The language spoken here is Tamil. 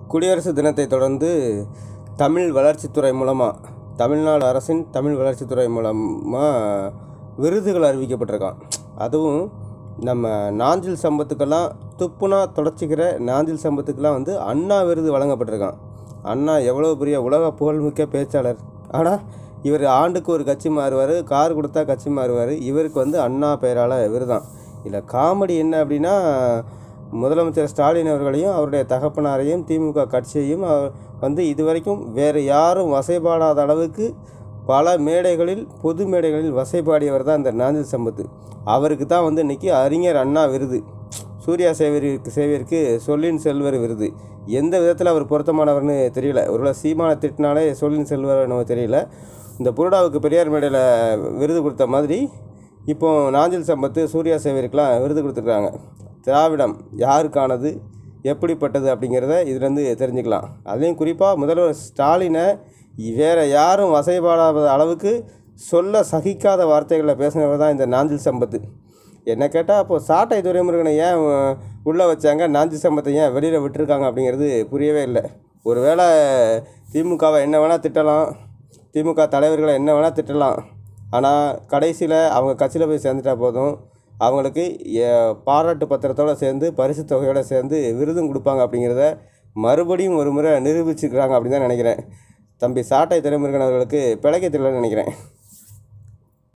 குடியரசு தினத்தை தொடர்ந்து தமிழ் வளர்ச்சித்துறை மூலமாக தமிழ்நாடு அரசின் தமிழ் வளர்ச்சித்துறை மூலமாக விருதுகள் அறிவிக்கப்பட்டிருக்கான் அதுவும் நம்ம நாஞ்சில் சம்பத்துக்கெல்லாம் துப்புனா தொடச்சிக்கிற நாஞ்சில் சம்பத்துக்கெல்லாம் வந்து அண்ணா விருது வழங்கப்பட்டிருக்கான் அண்ணா எவ்வளோ பெரிய உலக புகழ்மிக்க பேச்சாளர் ஆனால் இவர் ஆண்டுக்கு ஒரு கட்சி மாறுவார் கார் கொடுத்தா கட்சி மாறுவார் இவருக்கு வந்து அண்ணா பெயரால் விருதான் இதில் காமெடி என்ன அப்படின்னா முதலமைச்சர் ஸ்டாலின் அவர்களையும் அவருடைய தகப்பனாரையும் திமுக கட்சியையும் அவர் வந்து இதுவரைக்கும் வேறு யாரும் வசைபாடாத அளவுக்கு பல மேடைகளில் பொது மேடைகளில் வசைபாடியவர் தான் இந்த நாஞ்சில் சம்பத்து அவருக்கு தான் வந்து இன்றைக்கி அறிஞர் அண்ணா விருது சூர்யா சேவியருக்கு சேவியருக்கு சொல்லின் செல்வர் விருது எந்த விதத்தில் அவர் பொருத்தமானவர்னு தெரியல ஒருவேளை சீமான திட்டினாலே சொல்லின் செல்வர் என்னவோ தெரியல இந்த புருடாவுக்கு பெரியார் மேடையில் விருது கொடுத்த மாதிரி இப்போ நாஞ்சில் சம்பத்து சூர்யா சேவியருக்கெலாம் விருது கொடுத்துருக்காங்க திராவிடம் யாருக்கானது எப்படிப்பட்டது அப்படிங்கிறத இதுலேருந்து தெரிஞ்சுக்கலாம் அதுலேயும் குறிப்பாக முதல்வர் ஸ்டாலினை வேறு யாரும் வசைபாடாத அளவுக்கு சொல்ல சகிக்காத வார்த்தைகளை பேசினவர் தான் இந்த நாஞ்சில் சம்பத்து என்ன கேட்டால் அப்போது சாட்டை துரைமுருகனை ஏன் உள்ளே வச்சாங்க நாஞ்சி சம்பத்தை ஏன் வெளியில் விட்டுருக்காங்க அப்படிங்கிறது புரியவே இல்லை ஒருவேளை திமுகவை என்ன வேணால் திட்டலாம் திமுக தலைவர்களை என்ன வேணால் திட்டலாம் ஆனால் கடைசியில் அவங்க கட்சியில் போய் சேர்ந்துட்டா போதும் அவங்களுக்கு எ- பாராட்டு பத்திரத்தோடு சேர்ந்து பரிசு தொகையோடு சேர்ந்து விருதும் கொடுப்பாங்க அப்படிங்கிறத மறுபடியும் ஒரு முறை நிரூபிச்சுக்கிறாங்க அப்படின்னு தான் நினைக்கிறேன் தம்பி சாட்டை துரைமுருகன் அவர்களுக்கு பிழைக்க தெரியலன்னு நினைக்கிறேன்